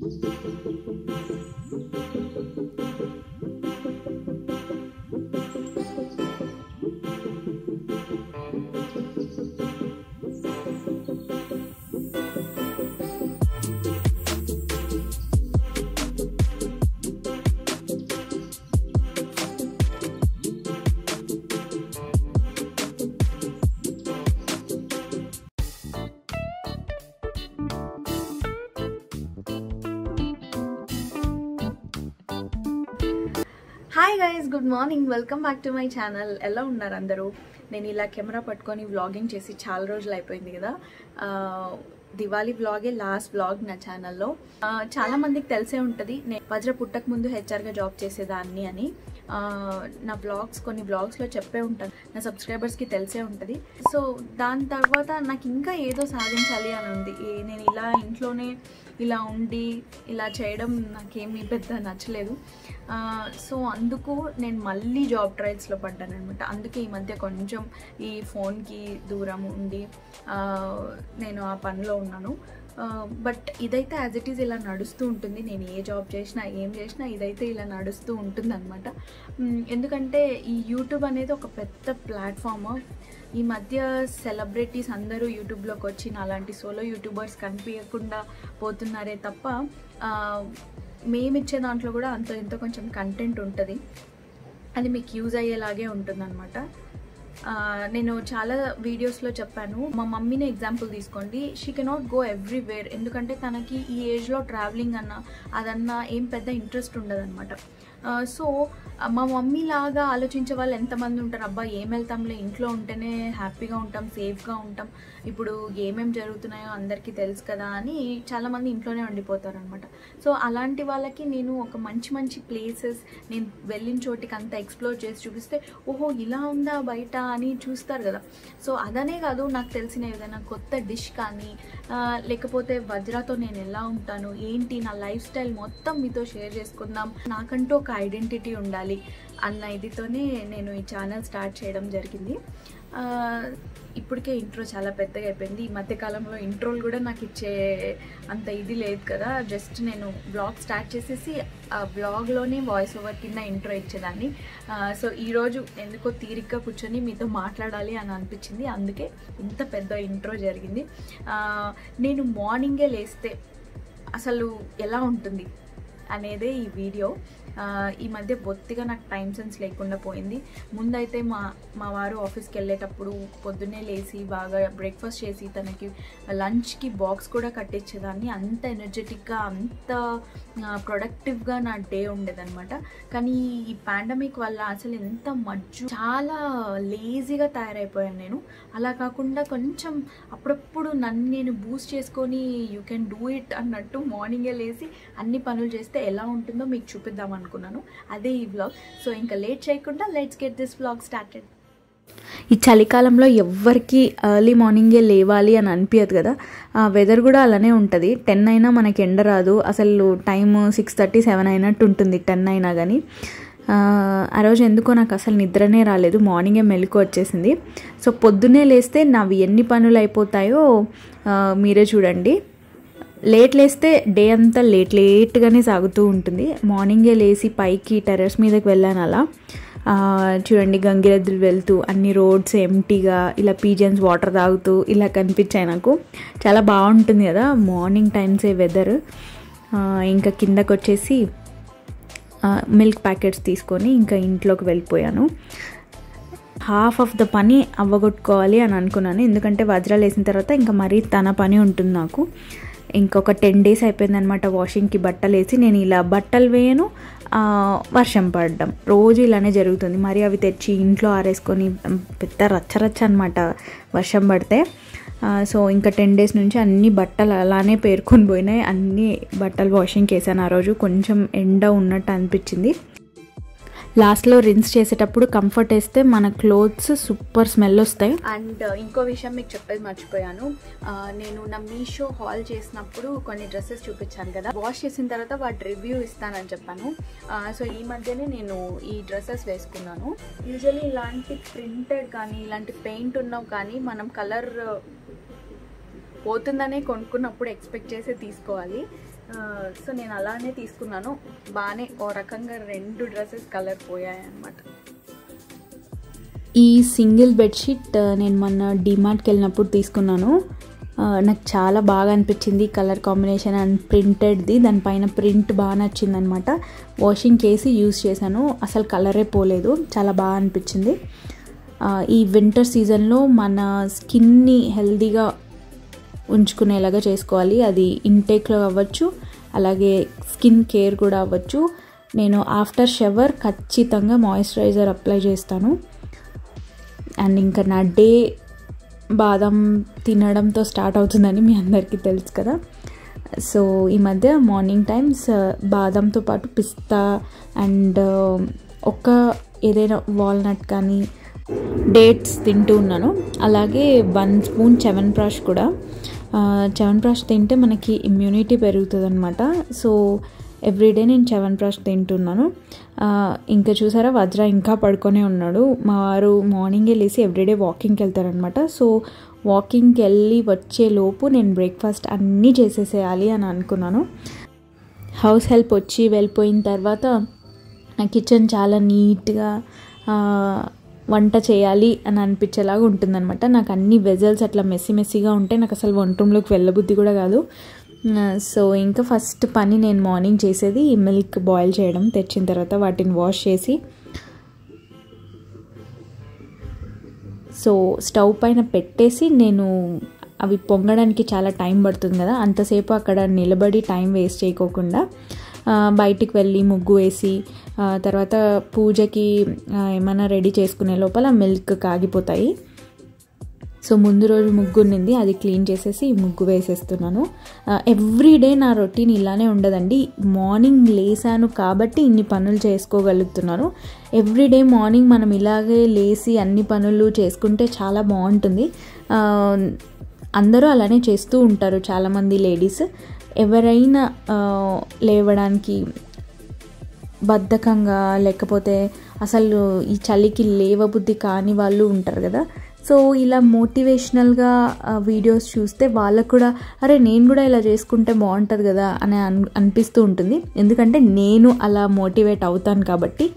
hi guys good morning welcome back to my channel ఎలా ఉన్నారు అందరూ నేను ఇలా కెమెరా పట్టుకొని వ్లాగింగ్ చేసి చాలా రోజులు అయిపోయింది కదా ఆ, దివాళీ వ్లాగే లాస్ట్ వ్లాగ్ నా ఛానల్లో ఆ, చాలా మందికి తెలిసే ఉంటుంది నేను వజ్ర పుట్టక ముందు హెచ్ఆర్గా జాబ్ చేసేదాన్ని అని ఆ, నా బ్లాగ్స్ కొన్ని బ్లాగ్స్లో చెప్పే ఉంటాను నా సబ్స్క్రైబర్స్కి తెలిసే ఉంటుంది సో దాని తర్వాత నాకు ఇంకా ఏదో సాధించాలి అని ఉంది ఈ- నేను ఇలా ఇంట్లోనే ఇలా ఉండి ఇలా చేయడం నాకేమీ పెద్ద నచ్చలేదు ఆ, సో అందుకు నేను మళ్ళీ జాబ్ ట్రయల్స్లో పడ్డాను అనమాట అందుకే ఈ మధ్య కొంచెం ఈ ఫోన్కి దూరం ఉండి ఆ, నేను ఆ పనిలో ఉన్నాను బట్ ఇదైతే యాజ్ ఇట్ ఈస్ ఇలా నడుస్తూ ఉంటుంది నేను ఏ జాబ్ చేసినా ఏం చేసినా ఇదైతే ఇలా నడుస్తూ ఉంటుంది అనమాట ఎందుకంటే ఈ యూట్యూబ్ అనేది ఒక పెద్ద ప్లాట్ఫామ్ ఈ మధ్య సెలబ్రిటీస్ అందరూ యూట్యూబ్లోకి వచ్చి అలాంటి సోలో యూట్యూబర్స్ కనిపించకుండా పోతున్నారే తప్ప ఆ, మేమిచ్చే దాంట్లో కూడా అంత ఎంతో కొంచెం కంటెంట్ ఉంటుంది అది మీకు యూజ్ అయ్యేలాగే ఉంటుందన్నమాట ఆ, నేను చాలా వీడియోస్లో చెప్పాను మా మమ్మీని ఎగ్జాంపుల్ తీసుకోండి షీ కెనాట్ గో ఎవ్రీవేర్ ఎందుకంటే తనకి ఈ ఏజ్లో ట్రావెలింగ్ అన్న అదన్నా ఏం పెద్ద ఇంట్రెస్ట్ ఉండదన్నమాట సో మా మమ్మీ లాగా ఆలోచించే వాళ్ళు ఎంతమంది ఉంటారు అబ్బా ఏం వెళ్తాంలే ఇంట్లో ఉంటేనే హ్యాపీగా ఉంటాం సేఫ్గా ఉంటాం ఇప్పుడు ఏమేం జరుగుతున్నాయో అందరికీ తెలుసు కదా అని చాలామంది ఇంట్లోనే ఉండిపోతారు అనమాట సో అలాంటి వాళ్ళకి నేను ఒక మంచి మంచి ప్లేసెస్ నేను వెళ్ళిన చోటికి అంతా ఎక్స్ప్లోర్ చేసి చూపిస్తే ఓహో ఇలా ఉందా బయట అని చూస్తారు కదా సో అదనే కాదు నాకు తెలిసిన ఏదైనా కొత్త డిష్ కానీ ఆ, లేకపోతే వజ్రాతో నేను ఎలా ఉంటాను ఏంటి నా లైఫ్ స్టైల్ మొత్తం మీతో షేర్ చేసుకుందాం నాకంటూ ఒక ఐడెంటిటీ ఉండాలి అన్న ఇదితోనే నేను ఈ ఛానల్ స్టార్ట్ చేయడం జరిగింది ఆ, ఇప్పటికే ఇంట్రో చాలా పెద్దగా అయిపోయింది ఈ మధ్య కాలంలో ఇంట్రోలు కూడా నాకు ఇచ్చే అంత ఇది లేదు కదా జస్ట్ నేను బ్లాగ్ స్టార్ట్ చేసేసి ఆ బ్లాగ్లోనే వాయిస్ ఓవర్ కింద ఇంట్రో ఇచ్చేదాన్ని ఆ, సో ఈరోజు ఎందుకో తీరిగ్గా కూర్చొని మీతో మాట్లాడాలి అని అనిపించింది అందుకే ఇంత పెద్ద ఇంట్రో జరిగింది ఆ, నేను మార్నింగే లేస్తే అసలు ఎలా ఉంటుంది అనేదే ఈ వీడియో ఆ, ఈ మధ్య బొత్తిగా నాకు టైం సెన్స్ లేకుండా పోయింది ముందైతే మా మా వారు ఆఫీస్కి వెళ్ళేటప్పుడు పొద్దున్నే లేచి బాగా బ్రేక్ఫాస్ట్ చేసి తనకి లంచ్కి బాక్స్ కూడా కట్టించేదాన్ని అంత ఎనర్జెటిక్గా అంత ప్రొడక్టివ్గా నా డే ఉండేదన్నమాట కానీ ఈ పాండమిక్ వల్ల అసలు ఎంత మజ్జు చాలా లేజీగా తయారైపోయాను నేను అలా కాకుండా కొంచెం అప్పుడప్పుడు నన్ను నేను బూస్ట్ చేసుకొని యూ కెన్ డూ ఇట్ అన్నట్టు మార్నింగే లేచి అన్ని పనులు చేస్తే ఎలా ఉంటుందో మీకు చూపిద్దాం అనుకున్నాను అదే ఈ వ్లాగ్ సో ఇంకా లేట్ చేయకుండా let's get this vlog started ఈ చలికాలంలో ఎవ్వరికి ఎర్లీ మార్నింగే లేవాలి అని అనిపించదు కదా ఆ వెదర్ కూడా అలానే ఉంటుంది టెన్ అయినా మనకి ఎండ రాదు అసలు టైం సిక్స్ థర్టీ సెవెన్ అయినట్టు ఉంటుంది టెన్ అయినా కానీ ఆ, ఆ రోజు ఎందుకో నాకు అసలు నిద్రనే రాలేదు మార్నింగే మెలకు వచ్చేసింది సో పొద్దున్నే లేస్తే నావి ఎన్ని పనులు అయిపోతాయో ఆ, మీరే చూడండి లేట్ లేస్తే డే అంతా లేట్ లేట్గానే సాగుతూ ఉంటుంది మార్నింగే లేచి పైకి టెర్రస్ మీదకి వెళ్ళాను అలా ఆ, చూడండి గంగిరెద్దులు వెళ్తూ అన్ని రోడ్స్ ఎంటీగా ఇలా పీజన్స్ వాటర్ తాగుతూ ఇలా కనిపించాయి నాకు చాలా బాగుంటుంది కదా మార్నింగ్ టైమ్సే వెదర్ ఇంకా కిందకు వచ్చేసి మిల్క్ ప్యాకెట్స్ తీసుకొని ఇంకా ఇంట్లోకి వెళ్ళిపోయాను హాఫ్ ఆఫ్ ద పని అవ్వగొట్టుకోవాలి అని అనుకున్నాను ఎందుకంటే వజ్రాలు వేసిన తర్వాత ఇంకా మరీ తన పని ఉంటుంది నాకు ఇంకొక టెన్ డేస్ అయిపోయిందనమాట వాషింగ్కి బట్టలు వేసి నేను ఇలా బట్టలు వేయను ఆ, వర్షం పడడం రోజు ఇలానే జరుగుతుంది మరి అవి తెచ్చి ఇంట్లో ఆరేసుకొని ఉమ్, పెద్ద రచ్చరచ్చ అనమాట వర్షం పడితే ఆ, సో ఇంకా టెన్ డేస్ నుంచి అన్ని బట్టలు అలానే పేర్కొని పోయినాయి అన్ని బట్టలు వాషింగ్కి వేసాను ఆ రోజు కొంచెం ఎండ ఉన్నట్టు అనిపించింది లాస్ట్లో రిన్స్ చేసేటప్పుడు కంఫర్ట్ వేస్తే మన క్లోత్స్ సూపర్ స్మెల్ వస్తాయి అండ్ ఇంకో విషయం మీకు చెప్పేది మర్చిపోయాను ఆ, నేను నా మీషో హాల్ చేసినప్పుడు కొన్ని డ్రెస్సెస్ చూపించాను కదా వాష్ చేసిన తర్వాత వాటి రివ్యూ ఇస్తానని చెప్పాను ఆ, సో ఈ మధ్యనే నేను ఈ డ్రెస్సెస్ వేసుకున్నాను యూజువల్లీ ఇలాంటి ప్రింటెడ్ కానీ ఇలాంటి పెయింట్ ఉన్నవి కానీ మనం కలర్ పోతుందనే కొనుక్కున్నప్పుడు ఎక్స్పెక్ట్ చేసి తీసుకోవాలి సో నేను అలానే తీసుకున్నాను బాగానే ఓ రకంగా రెండు డ్రెస్సెస్ కలర్ పోయాయి అనమాట ఈ సింగిల్ బెడ్షీట్ ఆ, నేను మొన్న డిమార్ట్కి వెళ్ళినప్పుడు తీసుకున్నాను ఆ, నాకు చాలా బాగా అనిపించింది కలర్ కాంబినేషన్ అండ్ ప్రింటెడ్ది దానిపైన ప్రింట్ బాగా నచ్చింది అనమాట వాషింగ్ కేసి యూస్ చేశాను అసలు కలరే పోలేదు చాలా బాగా అనిపించింది ఆ, ఈ వింటర్ సీజన్లో మన స్కిన్ని హెల్దీగా ఉంచుకునేలాగా చేసుకోవాలి అది ఇంటేక్లో అవ్వచ్చు అలాగే స్కిన్ కేర్ కూడా అవ్వచ్చు నేను ఆఫ్టర్ షవర్ ఖచ్చితంగా మాయిశ్చరైజర్ అప్లై చేస్తాను అండ్ ఇంకా నా డే బాదం తినడంతో స్టార్ట్ అవుతుందని మీ అందరికీ తెలుసు కదా సో ఈ మధ్య మార్నింగ్ టైమ్స్ బాదంతో పాటు పిస్తా అండ్ ఒక ఏదైనా వాల్నట్ కానీ డేట్స్ తింటూ ఉన్నాను అలాగే వన్ స్పూన్ చెవన్ ప్రాష్ కూడా చెవన్ ప్రాష్ తింటే మనకి ఇమ్యూనిటీ పెరుగుతుంది అనమాట సో ఎవ్రీడే నేను చెవన్ ప్రాష్ తింటున్నాను ఆ, ఇంకా చూసారా వజ్ర ఇంకా పడుకొనే ఉన్నాడు మా వారు మార్నింగే లేసి ఎవ్రీడే వాకింగ్కి వెళ్తారనమాట సో వాకింగ్కి వెళ్ళి వచ్చే లోపు నేను బ్రేక్ఫాస్ట్ అన్నీ చేసేసేయాలి అని అనుకున్నాను హౌస్ హెల్ప్ వచ్చి వెళ్ళిపోయిన తర్వాత నా కిచెన్ చాలా నీట్గా ఆ, వంట చేయాలి అని అనిపించేలాగా ఉంటుందన్నమాట నాకు అన్ని వెజల్స్ అట్లా మెస్సి మెస్సీగా ఉంటే నాకు అసలు వంట రూమ్లోకి వెళ్ళబుద్ధి కూడా కాదు ఆ, సో ఇంకా ఫస్ట్ పని నేను మార్నింగ్ చేసేది మిల్క్ బాయిల్ చేయడం తెచ్చిన తర్వాత వాటిని వాష్ చేసి సో స్టవ్ పైన పెట్టేసి నేను అవి పొంగడానికి చాలా టైం పడుతుంది కదా అంతసేపు అక్కడ నిలబడి టైం వేస్ట్ చేయకోకుండా ఆ, బయటికి వెళ్ళి ముగ్గు వేసి ఆ, తర్వాత పూజకి ఆ, ఏమైనా రెడీ చేసుకునే లోపల మిల్క్ కాగిపోతాయి సో ముందు రోజు ముగ్గు ఉన్నింది అది క్లీన్ చేసేసి ముగ్గు వేసేస్తున్నాను ఎవ్రీడే నా రొటీన్ ఇలానే ఉండదండి మార్నింగ్ లేసాను కాబట్టి ఇన్ని పనులు చేసుకోగలుగుతున్నాను ఎవ్రీడే మార్నింగ్ మనం ఇలాగే లేసి అన్ని పనులు చేసుకుంటే చాలా బాగుంటుంది ఆ, అందరూ అలానే చేస్తూ ఉంటారు చాలామంది లేడీస్ ఎవరైనా ఆ, లేవడానికి బద్ధకంగా లేకపోతే అసలు ఈ చలికి లేవబుద్ధి కాని వాళ్ళు ఉంటారు కదా సో ఇలా మోటివేషనల్గా వీడియోస్ చూస్తే వాళ్ళకు కూడా అరే నేను కూడా ఇలా చేసుకుంటే బాగుంటుంది కదా అని అన్ అనిపిస్తూ ఉంటుంది ఎందుకంటే నేను అలా మోటివేట్ అవుతాను కాబట్టి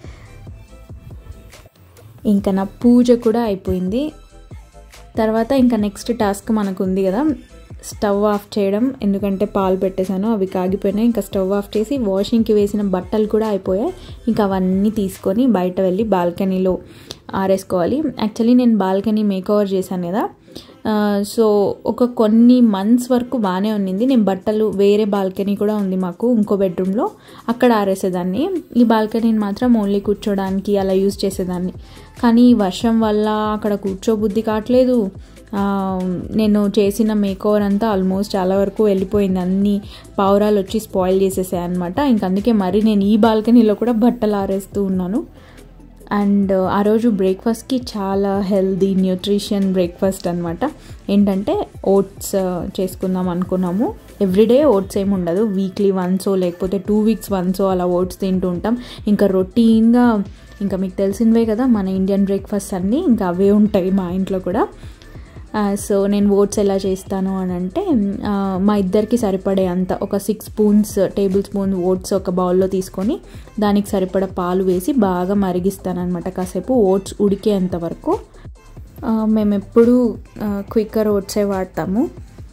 ఇంకా నా పూజ కూడా అయిపోయింది తర్వాత ఇంకా నెక్స్ట్ టాస్క్ మనకు ఉంది కదా స్టవ్ ఆఫ్ చేయడం ఎందుకంటే పాలు పెట్టేశాను అవి కాగిపోయినాయి ఇంకా స్టవ్ ఆఫ్ చేసి వాషింగ్కి వేసిన బట్టలు కూడా అయిపోయాయి ఇంకా అవన్నీ తీసుకొని బయట వెళ్ళి బాల్కనీలో ఆరేసుకోవాలి యాక్చువల్లీ నేను బాల్కనీ మేక్ ఓవర్ చేశాను కదా ఆ, సో ఒక కొన్ని మంత్స్ వరకు బాగానే ఉన్నింది నేను బట్టలు వేరే బాల్కనీ కూడా ఉంది మాకు ఇంకో బెడ్రూమ్లో అక్కడ ఆరేసేదాన్ని ఈ బాల్కనీని మాత్రం ఓన్లీ కూర్చోడానికి అలా యూజ్ చేసేదాన్ని కానీ ఈ వర్షం వల్ల అక్కడ కూర్చోబుద్ధి కావట్లేదు ఆ, నేను చేసిన మేక్ ఓవర్ అంతా ఆల్మోస్ట్ చాలా వరకు వెళ్ళిపోయింది అన్ని పావురాలు వచ్చి స్పాయిల్ చేసేసాయి అనమాట ఇంక అందుకే మరి నేను ఈ బాల్కనీలో కూడా బట్టలు ఆరేస్తూ ఉన్నాను అండ్ ఆ రోజు బ్రేక్ఫాస్ట్కి చాలా హెల్దీ న్యూట్రిషన్ బ్రేక్ఫాస్ట్ అనమాట ఏంటంటే ఓట్స్ చేసుకుందాం అనుకున్నాము ఎవ్రీడే ఓట్స్ ఏమి ఉండదు వీక్లీ వన్సో లేకపోతే టూ వీక్స్ వన్సో అలా ఓట్స్ తింటూ ఉంటాం ఇంకా రొటీన్గా ఇంకా మీకు తెలిసినవే కదా మన ఇండియన్ బ్రేక్ఫాస్ట్ అన్నీ ఇంకా అవే ఉంటాయి మా ఇంట్లో కూడా ఆ, సో నేను ఓట్స్ ఎలా చేస్తాను అని అంటే ఆ, మా ఇద్దరికి సరిపడే అంత ఒక six spoons tablespoon oats ఒక బౌల్లో తీసుకొని దానికి సరిపడ పాలు వేసి బాగా మరిగిస్తాను అనమాట కాసేపు ఓట్స్ ఉడికేంత వరకు ఆ, మేము ఎప్పుడు క్విక్కర్ ఓట్సే వాడతాము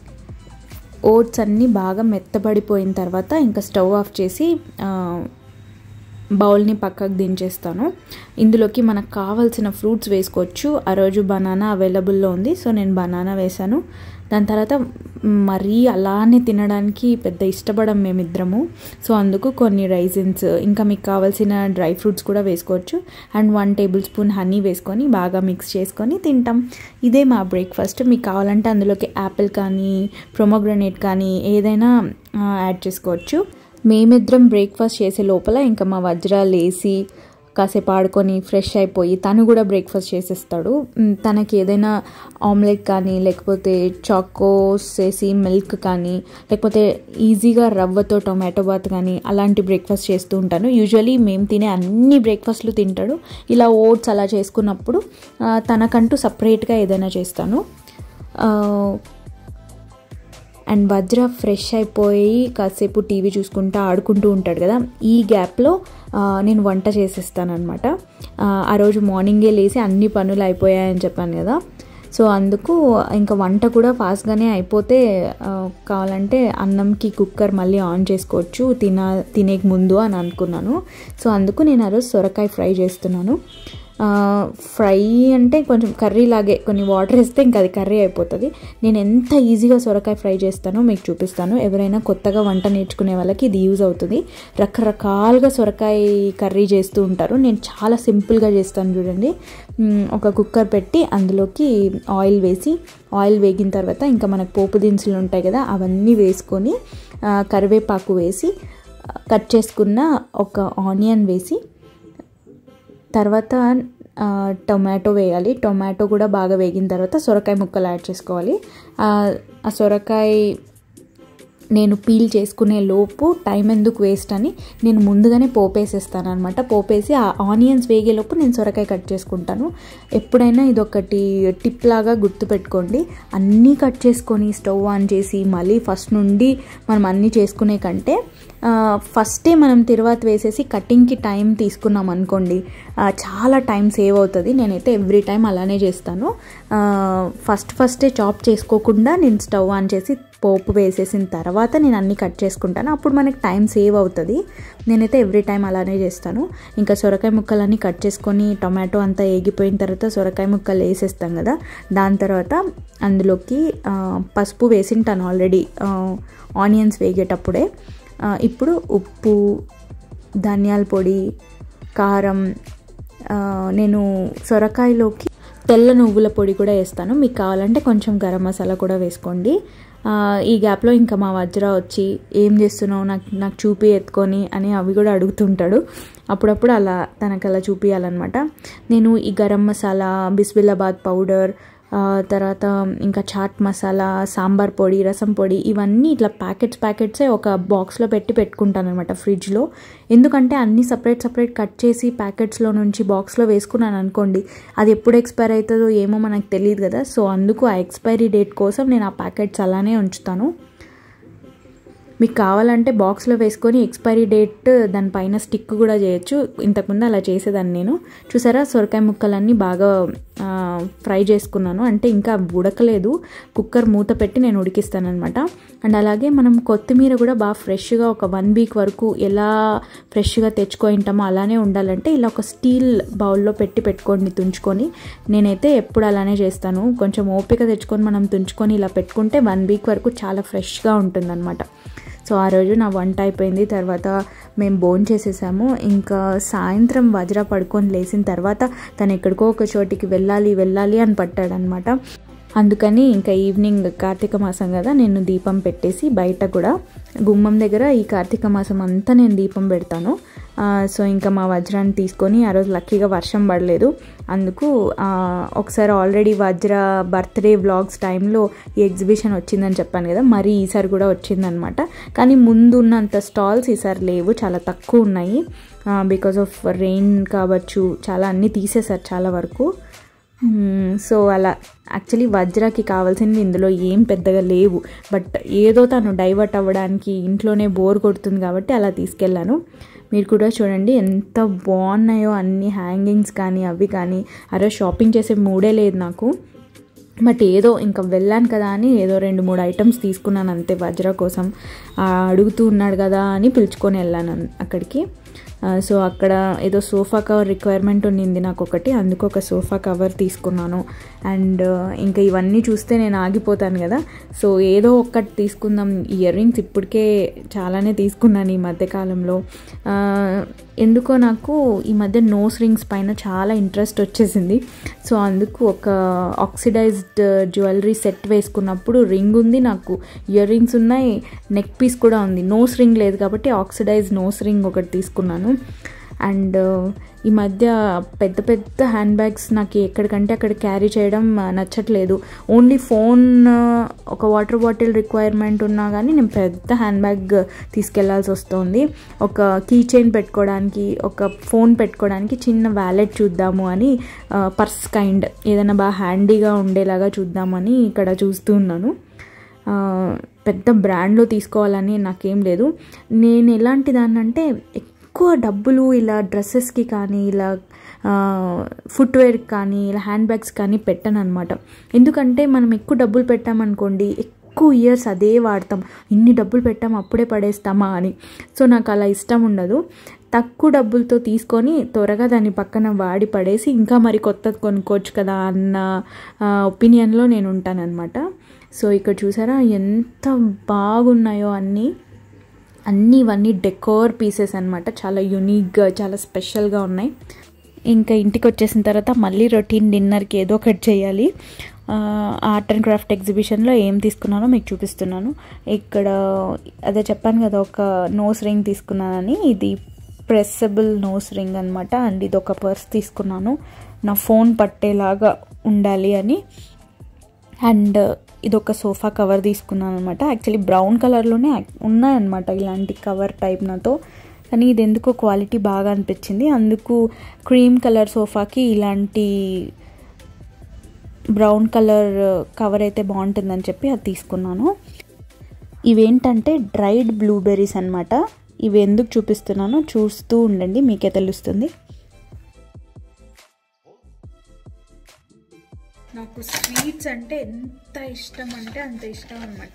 ఓట్స్ అన్నీ బాగా మెత్తబడిపోయిన తర్వాత ఇంకా స్టవ్ ఆఫ్ చేసి ఆ, బౌల్ని పక్కకు దించేస్తాను ఇందులోకి మనకు కావాల్సిన ఫ్రూట్స్ వేసుకోవచ్చు ఆ రోజు బనానా అవైలబుల్లో ఉంది సో నేను బనానా వేశాను దాని తర్వాత మరీ అలానే తినడానికి పెద్ద ఇష్టపడం మేమిద్దరము సో అందుకు కొన్ని రైజిన్స్ ఇంకా మీకు కావాల్సిన డ్రై ఫ్రూట్స్ కూడా వేసుకోవచ్చు and one tablespoon honey వేసుకొని బాగా మిక్స్ చేసుకొని తింటాం ఇదే మా బ్రేక్ఫాస్ట్ మీకు కావాలంటే అందులోకి యాపిల్ కానీ ప్రొమోగ్రనేట్ కానీ ఏదైనా ఆ, యాడ్ చేసుకోవచ్చు మేమిద్దరం బ్రేక్ఫాస్ట్ చేసే లోపల ఇంకా మా వజ్ర లేసి కాసేపు ఆడుకొని ఫ్రెష్ అయిపోయి తను కూడా బ్రేక్ఫాస్ట్ చేసేస్తాడు మ్, తనకి ఏదైనా ఆమ్లెట్ కానీ లేకపోతే చాకోస్ వేసి మిల్క్ కానీ లేకపోతే ఈజీగా రవ్వతో టొమాటో బాత్ కానీ అలాంటి బ్రేక్ఫాస్ట్ చేస్తూ ఉంటాను యూజువలీ మేము తినే అన్ని బ్రేక్ఫాస్ట్లు తింటాడు ఇలా ఓట్స్ అలా చేసుకున్నప్పుడు ఆ, తనకంటూ సపరేట్గా ఏదైనా చేస్తాను ఆ, అండ్ వజ్ర ఫ్రెష్ అయిపోయి కాసేపు టీవీ చూసుకుంటూ ఆడుకుంటూ ఉంటాడు కదా ఈ గ్యాప్లో నేను వంట చేసేస్తాను అనమాట ఆ రోజు మార్నింగే లేచి అన్ని పనులు అయిపోయాయని చెప్పాను కదా సో అందుకు ఇంకా వంట కూడా ఫాస్ట్గానే అయిపోతే కావాలంటే అన్నంకి కుక్కర్ మళ్ళీ ఆన్ చేసుకోవచ్చు తిన తినేక ముందు అని అనుకున్నాను సో అందుకు నేను ఆ రోజు సొరకాయ ఫ్రై చేస్తున్నాను ఫ్రై అంటే కొంచెం కర్రీ లాగే కొన్ని వాటర్ వేస్తే ఇంకా అది కర్రీ అయిపోతుంది నేను ఎంత ఈజీగా సొరకాయ ఫ్రై చేస్తానో మీకు చూపిస్తాను ఎవరైనా కొత్తగా వంట నేర్చుకునే వాళ్ళకి ఇది యూజ్ అవుతుంది రకరకాలుగా సొరకాయ కర్రీ చేస్తూ ఉంటారు నేను చాలా సింపుల్గా చేస్తాను చూడండి ఒక కుక్కర్ పెట్టి అందులోకి ఆయిల్ వేసి ఆయిల్ వేగిన తర్వాత ఇంకా మనకు పోపు దినుసులు ఉంటాయి కదా అవన్నీ వేసుకొని కరివేపాకు వేసి కట్ చేసుకున్న ఒక ఆనియన్ వేసి తర్వాత టొమాటో వేయాలి టొమాటో కూడా బాగా వేగిన తర్వాత సొరకాయ ముక్కలు యాడ్ చేసుకోవాలి ఆ సొరకాయ నేను పీల్ చేసుకునే లోపు టైం ఎందుకు వేస్ట్ అని నేను ముందుగానే పోపేసేస్తాను అనమాట పోపేసి ఆ ఆనియన్స్ వేగేలోపు నేను సొరకాయ కట్ చేసుకుంటాను ఎప్పుడైనా ఇదొకటి టిప్ లాగా గుర్తుపెట్టుకోండి అన్నీ కట్ చేసుకొని స్టవ్ ఆన్ చేసి మళ్ళీ ఫస్ట్ నుండి మనం అన్నీ చేసుకునే కంటే ఫస్టే మనం తిరువాత వేసేసి కటింగ్కి టైం తీసుకున్నాం అనుకోండి చాలా టైం సేవ్ అవుతుంది నేనైతే ఎవ్రీ టైం అలానే చేస్తాను ఫస్ట్ ఫస్టే చాప్ చేసుకోకుండా నేను స్టవ్ ఆన్ చేసి పోపు వేసేసిన తర్వాత నేను అన్నీ కట్ చేసుకుంటాను అప్పుడు మనకి టైం సేవ్ అవుతుంది నేనైతే ఎవ్రీ టైం అలానే చేస్తాను ఇంకా సొరకాయ ముక్కలన్నీ కట్ చేసుకొని టొమాటో అంతా ఏగిపోయిన తర్వాత సొరకాయ ముక్కలు వేసేస్తాం కదా దాని తర్వాత అందులోకి పసుపు వేసింటాను ఆల్రెడీ ఆనియన్స్ వేగేటప్పుడే ఇప్పుడు ఉప్పు ధనియాల పొడి కారం నేను సొరకాయలోకి తెల్ల నువ్వుల పొడి కూడా వేస్తాను మీకు కావాలంటే కొంచెం గరం మసాలా కూడా వేసుకోండి ఈ గ్యాప్లో ఇంకా మా వజ్ర వచ్చి ఏం చేస్తున్నావు నాకు నాకు చూపి ఎత్తుకొని అని అవి కూడా అడుగుతుంటాడు అప్పుడప్పుడు అలా తనకు అలా చూపించాలన్నమాట నేను ఈ గరం మసాలా బిస్బిల్లాబాద్ పౌడర్ తర్వాత ఇంకా చాట్ మసాలా సాంబార్ పొడి రసం పొడి ఇవన్నీ ఇట్లా ప్యాకెట్స్ ప్యాకెట్సే ఒక బాక్స్లో పెట్టి పెట్టుకుంటాను అనమాట ఫ్రిడ్జ్లో ఎందుకంటే అన్నీ సపరేట్ సపరేట్ కట్ చేసి ప్యాకెట్స్లో నుంచి బాక్స్లో వేసుకున్నాను అనుకోండి అది ఎప్పుడు ఎక్స్పైర్ అవుతుందో ఏమో మనకు తెలియదు కదా సో అందుకు ఆ ఎక్స్పైరీ డేట్ కోసం నేను ఆ ప్యాకెట్స్ అలానే ఉంచుతాను మీకు కావాలంటే బాక్స్లో వేసుకొని ఎక్స్పైరీ డేట్ దానిపైన స్టిక్ కూడా చేయొచ్చు ఇంతకుముందు అలా చేసేదాన్ని నేను చూసారా సొరకాయ ముక్కలన్నీ బాగా ఫ్రై చేసుకున్నాను అంటే ఇంకా ఉడకలేదు కుక్కర్ మూత పెట్టి నేను ఉడికిస్తానమాట అండ్ అలాగే మనం కొత్తిమీర కూడా బాగా ఫ్రెష్గా ఒక వన్ వీక్ వరకు ఎలా ఫ్రెష్గా తెచ్చుకుంటామో అలానే ఉండాలంటే ఇలా ఒక స్టీల్ బౌల్లో పెట్టి పెట్టుకోండి తుంచుకొని నేనైతే ఎప్పుడు అలానే చేస్తాను కొంచెం ఓపిక తెచ్చుకొని మనం తుంచుకొని ఇలా పెట్టుకుంటే వన్ వీక్ వరకు చాలా ఫ్రెష్గా ఉంటుందన్నమాట సో ఆ రోజు నా వంట అయిపోయింది తర్వాత మేము బోన్ చేసేసాము ఇంకా సాయంత్రం వజ్ర పడుకొని లేచిన తర్వాత తను ఎక్కడికో ఒక చోటికి వెళ్ళాలి వెళ్ళాలి అని పట్టాడనమాట అందుకని ఇంకా ఈవినింగ్ కార్తీక మాసం కదా నేను దీపం పెట్టేసి బయట కూడా గుమ్మం దగ్గర ఈ కార్తీక మాసం అంతా నేను దీపం పెడతాను సో ఇంకా మా వజ్రాన్ని తీసుకొని ఆ రోజు లక్కీగా వర్షం పడలేదు అందుకు ఒకసారి ఆల్రెడీ వజ్ర బర్త్డే వ్లాగ్స్ టైంలో ఈ ఎగ్జిబిషన్ వచ్చిందని చెప్పాను కదా మరి ఈసారి కూడా వచ్చిందనమాట కానీ ముందు ఉన్నంత స్టాల్స్ ఈసారి లేవు చాలా తక్కువ ఉన్నాయి బికాస్ ఆఫ్ రెయిన్ కావచ్చు చాలా అన్నీ తీసేశారు చాలా వరకు సో అలా యాక్చువల్లీ వజ్రాకి కావాల్సింది ఇందులో ఏం పెద్దగా లేవు బట్ ఏదో తను డైవర్ట్ అవ్వడానికి ఇంట్లోనే బోర్ కొడుతుంది కాబట్టి అలా తీసుకెళ్ళాను మీరు కూడా చూడండి ఎంత బాగున్నాయో అన్ని హ్యాంగింగ్స్ కానీ అవి కానీ అరే షాపింగ్ చేసే మూడే లేదు నాకు బట్ ఏదో ఇంకా వెళ్ళాను కదా అని ఏదో రెండు మూడు ఐటమ్స్ తీసుకున్నాను అంతే వజ్ర కోసం అడుగుతూ ఉన్నాడు కదా అని పిలుచుకొని వెళ్ళాను అక్కడికి సో అక్కడ ఏదో సోఫా కవర్ రిక్వైర్మెంట్ ఉండింది నాకు ఒకటి అందుకు ఒక సోఫా కవర్ తీసుకున్నాను అండ్ ఇంకా ఇవన్నీ చూస్తే నేను ఆగిపోతాను కదా సో ఏదో ఒక్కటి తీసుకుందాం ఇయర్ రింగ్స్ ఇప్పటికే చాలానే తీసుకున్నాను ఈ మధ్యకాలంలో ఎందుకో నాకు ఈ మధ్య నోస్ రింగ్స్ పైన చాలా ఇంట్రెస్ట్ వచ్చేసింది సో అందుకు ఒక ఆక్సిడైజ్డ్ జ్యువెలరీ సెట్ వేసుకున్నప్పుడు రింగ్ ఉంది నాకు ఇయర్ రింగ్స్ ఉన్నాయి నెక్ పీస్ కూడా ఉంది నోస్ రింగ్ లేదు కాబట్టి ఆక్సిడైజ్ నోస్ రింగ్ ఒకటి తీసుకున్నాను అండ్ ఈ మధ్య పెద్ద పెద్ద హ్యాండ్ బ్యాగ్స్ నాకు ఎక్కడికంటే అక్కడ క్యారీ చేయడం నచ్చట్లేదు ఓన్లీ ఫోన్ ఒక వాటర్ బాటిల్ రిక్వైర్మెంట్ ఉన్నా కానీ నేను పెద్ద హ్యాండ్ బ్యాగ్ తీసుకెళ్లాల్సి వస్తుంది ఒక కీ చైన్ పెట్టుకోవడానికి ఒక ఫోన్ పెట్టుకోవడానికి చిన్న వ్యాలెట్ చూద్దాము అని పర్స్ కైండ్ ఏదైనా బాగా హ్యాండీగా ఉండేలాగా చూద్దామని ఇక్కడ చూస్తూ ఉన్నాను పెద్ద బ్రాండ్లో తీసుకోవాలని నాకేం లేదు నేను ఎలాంటి దాన్ని అంటే ఎక్కువ డబ్బులు ఇలా డ్రెస్సెస్కి కానీ ఇలా ఫుట్వేర్కి కానీ ఇలా హ్యాండ్ బ్యాగ్స్ కానీ పెట్టను అనమాట ఎందుకంటే మనం ఎక్కువ డబ్బులు పెట్టామనుకోండి ఎక్కువ ఇయర్స్ అదే వాడతాం ఇన్ని డబ్బులు పెట్టాం అప్పుడే పడేస్తామా అని సో నాకు అలా ఇష్టం ఉండదు తక్కువ డబ్బులతో తీసుకొని త్వరగా దాన్ని పక్కన వాడి పడేసి ఇంకా మరి కొత్తది కొనుక్కోవచ్చు కదా అన్న ఒపీనియన్లో నేను ఉంటానన్నమాట సో ఇక్కడ చూసారా ఎంత బాగున్నాయో అన్నీ అన్నీ ఇవన్నీ డెకోర్ పీసెస్ అనమాట చాలా యునిక్గా చాలా స్పెషల్గా ఉన్నాయి ఇంకా ఇంటికి వచ్చేసిన తర్వాత మళ్ళీ రొటీన్ డిన్నర్కి ఏదో ఒకటి చేయాలి ఆర్ట్ అండ్ క్రాఫ్ట్ ఎగ్జిబిషన్లో ఏం తీసుకున్నానో మీకు చూపిస్తున్నాను ఇక్కడ అదే చెప్పాను కదా ఒక నోస్ రింగ్ తీసుకున్నానని ఇది ప్రెస్సబుల్ నోస్ రింగ్ అనమాట అండ్ ఇది ఒక పర్స్ తీసుకున్నాను నా ఫోన్ పట్టేలాగా ఉండాలి అని అండ్ ఇది ఒక సోఫా కవర్ తీసుకున్నాను అనమాట యాక్చువల్లీ బ్రౌన్ కలర్లోనే ఉన్నాయన్నమాట ఇలాంటి కవర్ టైప్ నాతో కానీ ఇది ఎందుకో క్వాలిటీ బాగా అనిపించింది అందుకు క్రీమ్ కలర్ సోఫాకి ఇలాంటి బ్రౌన్ కలర్ కవర్ అయితే బాగుంటుందని చెప్పి అది తీసుకున్నాను ఇవేంటంటే డ్రైడ్ బ్లూబెర్రీస్ అనమాట ఇవి ఎందుకు చూపిస్తున్నానో చూస్తూ ఉండండి మీకే తెలుస్తుంది నాకు స్వీట్స్ అంటే ఎంత ఇష్టం అంటే అంత ఇష్టం అనమాట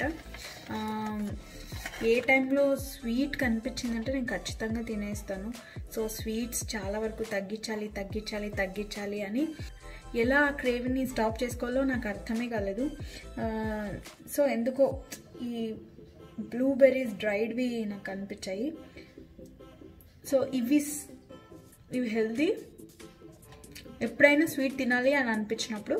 ఏ టైంలో స్వీట్ కనిపించిందంటే నేను ఖచ్చితంగా తినేస్తాను సో స్వీట్స్ చాలా వరకు తగ్గించాలి తగ్గించాలి తగ్గించాలి అని ఎలా ఆ క్రేవిని స్టాప్ చేసుకోవాలో నాకు అర్థమే కాలేదు సో ఎందుకో ఈ బ్లూబెర్రీస్ డ్రైడ్వి నాకు అనిపించాయి సో ఇవి ఇవి హెల్తీ ఎప్పుడైనా స్వీట్ తినాలి అని అనిపించినప్పుడు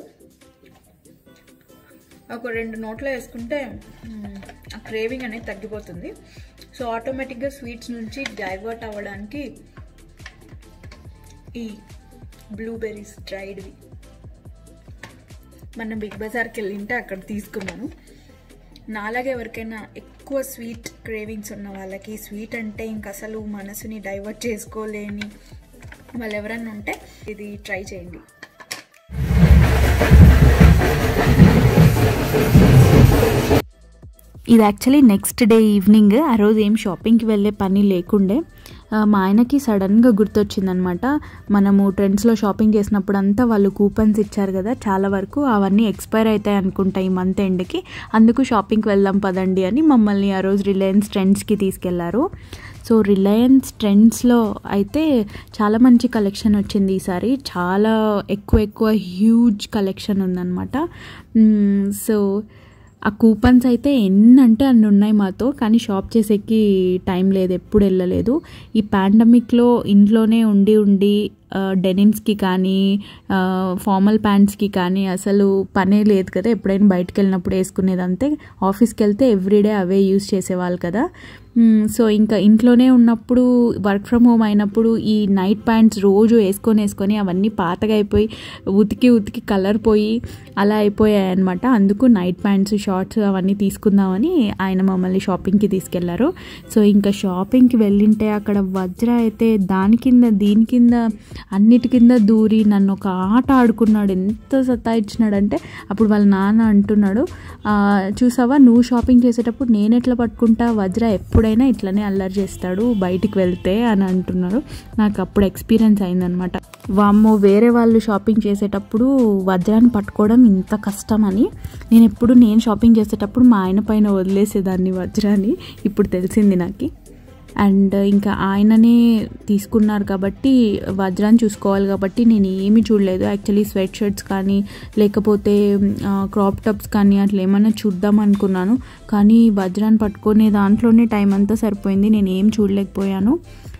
ఒక రెండు నోట్లో వేసుకుంటే ఆ క్రేవింగ్ అనేది తగ్గిపోతుంది సో ఆటోమేటిక్గా స్వీట్స్ నుంచి డైవర్ట్ అవ్వడానికి ఈ బ్లూబెర్రీస్ డ్రైడ్వి మనం బిగ్ బజార్కి వెళ్ళింటే అక్కడ తీసుకున్నాను నాలాగే ఎవరికైనా ఎక్కువ స్వీట్ క్రేవింగ్స్ ఉన్న వాళ్ళకి స్వీట్ అంటే ఇంక అసలు మనసుని డైవర్ట్ చేసుకోలేని వాళ్ళు ఎవరన్నా ఉంటే ఇది ట్రై చేయండి ఇది యాక్చువల్లీ నెక్స్ట్ డే ఈవినింగ్ ఆ రోజు ఏం షాపింగ్కి వెళ్ళే పని లేకుండే మా ఆయనకి సడన్గా గుర్తొచ్చిందనమాట మనము ట్రెండ్స్లో షాపింగ్ చేసినప్పుడు అంతా వాళ్ళు కూపన్స్ ఇచ్చారు కదా చాలా వరకు అవన్నీ ఎక్స్పైర్ అవుతాయి అనుకుంటా ఈ మంత్ ఎండ్కి అందుకు షాపింగ్కి వెళ్దాం పదండి అని మమ్మల్ని ఆ రోజు రిలయన్స్ ట్రెండ్స్కి తీసుకెళ్లారు సో రిలయన్స్ ట్రెండ్స్లో అయితే చాలా మంచి కలెక్షన్ వచ్చింది ఈసారి చాలా ఎక్కువ ఎక్కువ హ్యూజ్ కలెక్షన్ ఉందన్నమాట సో ఆ కూపన్స్ అయితే ఎన్ని అంటే అన్ని ఉన్నాయి మాతో కానీ షాప్ చేసేకి టైం లేదు ఎప్పుడు వెళ్ళలేదు ఈ పాండమిక్లో ఇంట్లోనే ఉండి ఉండి డెనిమ్స్కి కానీ ఫార్మల్ ప్యాంట్స్కి కానీ అసలు పనే లేదు కదా ఎప్పుడైనా బయటకు వెళ్ళినప్పుడు వేసుకునేది అంతే ఆఫీస్కి వెళ్తే ఎవ్రీడే అవే యూస్ చేసేవాళ్ళు కదా సో ఇంకా ఇంట్లోనే ఉన్నప్పుడు వర్క్ ఫ్రమ్ హోమ్ అయినప్పుడు ఈ నైట్ ప్యాంట్స్ రోజు వేసుకొని వేసుకొని అవన్నీ పాతగా అయిపోయి ఉతికి ఉతికి కలర్ పోయి అలా అయిపోయాయి అనమాట అందుకు నైట్ ప్యాంట్స్ షార్ట్స్ అవన్నీ తీసుకుందామని ఆయన మమ్మల్ని షాపింగ్కి తీసుకెళ్లారు సో ఇంకా షాపింగ్కి వెళ్ళింటే అక్కడ వజ్ర అయితే దాని కింద దీని కింద అన్నిటి కింద దూరి నన్ను ఒక ఆట ఆడుకున్నాడు ఎంత సతాయించినాడంటే అప్పుడు వాళ్ళ నాన్న అంటున్నాడు చూసావా నువ్వు షాపింగ్ చేసేటప్పుడు నేను ఎట్లా పట్టుకుంటా వజ్ర ఎప్పుడైనా ఇట్లనే అల్లరి చేస్తాడు బయటికి వెళ్తే అని అంటున్నారు నాకు అప్పుడు ఎక్స్పీరియన్స్ అయిందనమాట వామ్మో వేరే వాళ్ళు షాపింగ్ చేసేటప్పుడు వజ్రాన్ని పట్టుకోవడం ఇంత కష్టం అని నేను ఎప్పుడు నేను షాపింగ్ చేసేటప్పుడు మా ఆయన పైన వదిలేసేదాన్ని వజ్రాన్ని ఇప్పుడు తెలిసింది నాకు అండ్ ఇంకా ఆయననే తీసుకున్నారు కాబట్టి వజ్రాన్ని చూసుకోవాలి కాబట్టి నేను ఏమీ చూడలేదు యాక్చువల్లీ స్వెట్ షర్ట్స్ కానీ లేకపోతే క్రాప్ టాప్స్ కానీ అట్లా ఏమైనా చూద్దాం అనుకున్నాను కానీ వజ్రాన్ని పట్టుకునే దాంట్లోనే టైం అంతా సరిపోయింది నేను ఏం చూడలేకపోయాను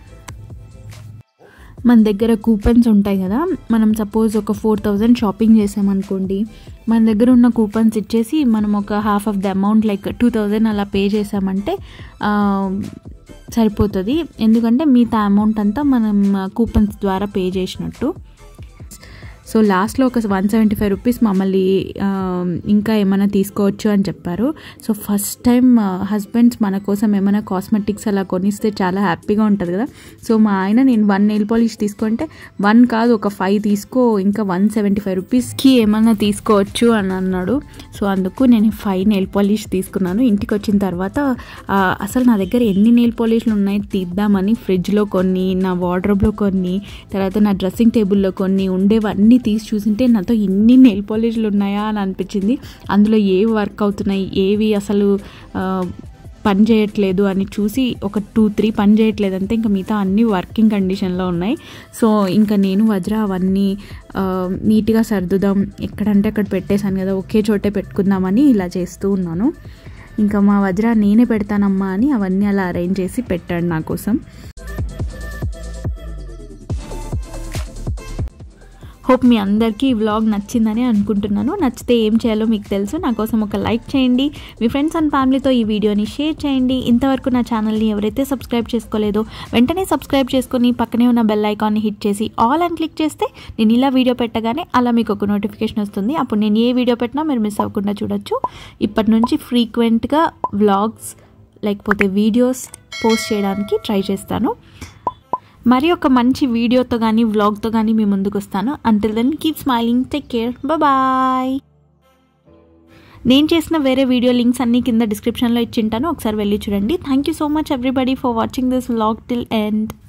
మన దగ్గర కూపన్స్ ఉంటాయి కదా మనం సపోజ్ ఒక ఫోర్ థౌజండ్ షాపింగ్ చేసామనుకోండి మన దగ్గర ఉన్న కూపన్స్ ఇచ్చేసి మనం ఒక half of the amount like two thousand అలా పే చేసామంటే సరిపోతుంది ఎందుకంటే మిగతా అమౌంట్ అంతా మనం కూపన్స్ ద్వారా పే చేసినట్టు సో లాస్ట్లో ఒక వన్ సెవెంటీ ఫైవ్ రూపీస్ మమ్మల్ని ఆ, ఇంకా ఏమైనా తీసుకోవచ్చు అని చెప్పారు సో ఫస్ట్ టైం హస్బెండ్స్ మన కోసం ఏమైనా కాస్మెటిక్స్ అలా కొనిస్తే చాలా హ్యాపీగా ఉంటుంది కదా సో మా ఆయన నేను వన్ నెయిల్ పాలిష్ తీసుకుంటే వన్ కాదు ఒక ఫైవ్ తీసుకో ఇంకా వన్ సెవెంటీ ఫైవ్ రూపీస్కి ఏమన్నా తీసుకోవచ్చు అని అన్నాడు సో అందుకు నేను ఫైవ్ నెయిల్ పాలిష్ తీసుకున్నాను ఇంటికి వచ్చిన తర్వాత ఆ, అసలు నా దగ్గర ఎన్ని నెయిల్ పాలిష్లు ఉన్నాయి తీద్దామని ఫ్రిడ్జ్లో కొన్ని నా వార్డ్రోబ్లో కొన్ని తర్వాత నా డ్రెస్సింగ్ టేబుల్లో కొన్ని ఉండేవన్నీ తీసి చూసింటే నాతో ఇన్ని నెయిల్ పాలిష్లు ఉన్నాయా అని అనిపించింది అందులో ఏవి వర్క్ అవుతున్నాయి ఏవి అసలు ఆ, పని చేయట్లేదు అని చూసి ఒక టూ త్రీ పని చేయట్లేదు అంతే ఇంకా మిగతా అన్ని వర్కింగ్ కండిషన్లో ఉన్నాయి సో ఇంకా నేను వజ్ర అవన్నీ ఆ, నీట్గా సర్దుదాం ఎక్కడంటే అక్కడ పెట్టేశాను కదా ఒకే చోటే పెట్టుకుందామని ఇలా చేస్తూ ఉన్నాను ఇంకా మా వజ్ర నేనే పెడతానమ్మా అని అవన్నీ అలా అరేంజ్ చేసి పెట్టాడు నా కోసం హోప్ మీ అందరికీ ఈ వ్లాగ్ నచ్చిందని అనుకుంటున్నాను నచ్చితే ఏం చేయాలో మీకు తెలుసు నా కోసం ఒక లైక్ చేయండి మీ ఫ్రెండ్స్ అండ్ ఫ్యామిలీతో ఈ వీడియోని షేర్ చేయండి ఇంతవరకు నా ఛానల్ని ఎవరైతే సబ్స్క్రైబ్ చేసుకోలేదో వెంటనే సబ్స్క్రైబ్ చేసుకొని పక్కనే ఉన్న బెల్ ఐకాన్ని హిట్ చేసి ఆల్ అని క్లిక్ చేస్తే నేను ఇలా వీడియో పెట్టగానే అలా మీకు ఒక నోటిఫికేషన్ వస్తుంది అప్పుడు నేను ఏ వీడియో పెట్టినా మీరు మిస్ అవ్వకుండా చూడొచ్చు ఇప్పటి నుంచి ఫ్రీక్వెంట్గా వ్లాగ్స్ లేకపోతే వీడియోస్ పోస్ట్ చేయడానికి ట్రై చేస్తాను మరి ఒక మంచి వీడియోతో కానీ వ్లాగ్తో కానీ మీ ముందుకు వస్తాను until then keep smiling take care bye నేను చేసిన వేరే వీడియో లింక్స్ అన్నీ కింద డిస్క్రిప్షన్లో ఇచ్చింటాను ఒకసారి వెళ్ళి చూడండి thank you so much everybody for watching this vlog till end